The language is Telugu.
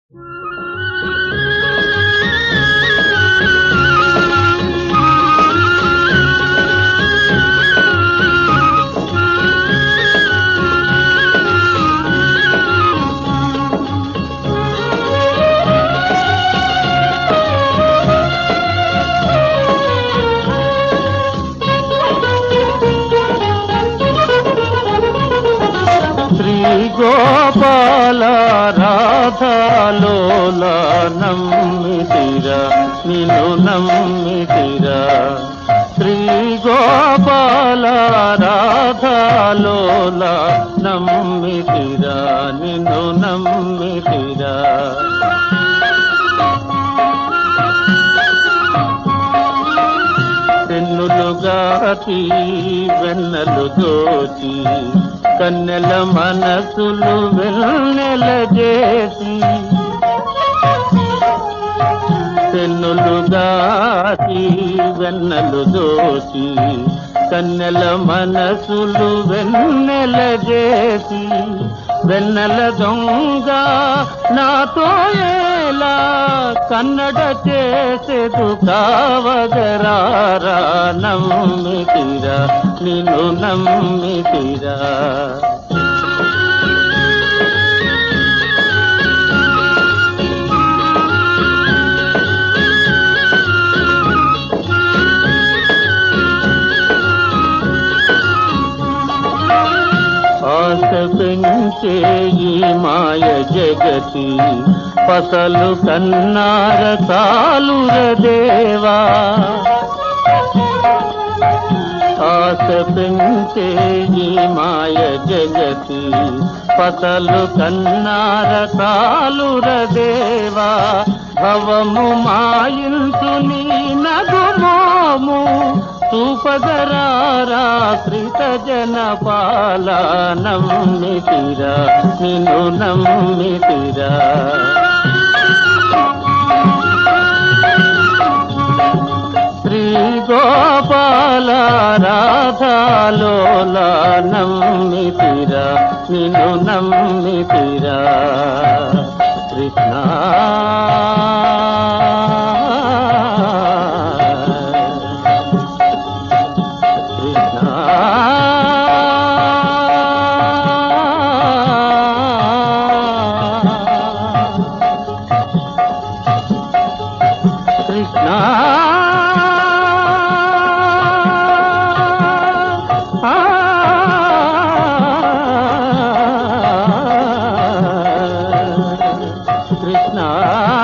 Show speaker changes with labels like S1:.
S1: గోపాల రాధాలోల నమ్మితిరా నిన్ను నమ్మితిరా శ్రీ గోపాల రాధాలోల నమ్మితిరా నిన్ను నమ్మితిరా పెన్నులుగాచి వెన్నెలు దోచి కన్నెల మనసులు వెన్నెల చేసి పెన్నులుగాచి వెన్నెలు దోచి కన్నెల మనసులు వెన్నెల చేసి వెన్నెల దొంగ నాతో ఎలా కన్నడ చేసేదు కావగరారా నమ్మితిరా నిన్ను నమ్మితిరా ఆశ పెంచే ఈ మాయ జగతి పసలు కన్నార తాలుర దేవా ఆశ పెంచే ఈ మాయ జగతి పసలు కన్నార తాలుర దేవా భవము మాయించు నీ నగుమోము చూపగరారా కృత జన పాల నమ్మితిరా నిన్ను నమ్మితిరా శ్రీ గోపాల రాధాలోల నమ్మితిరా నిన్ను నమ్మితిరా కృష్ణ కృష్ణ కృష్ణ కృష్ణ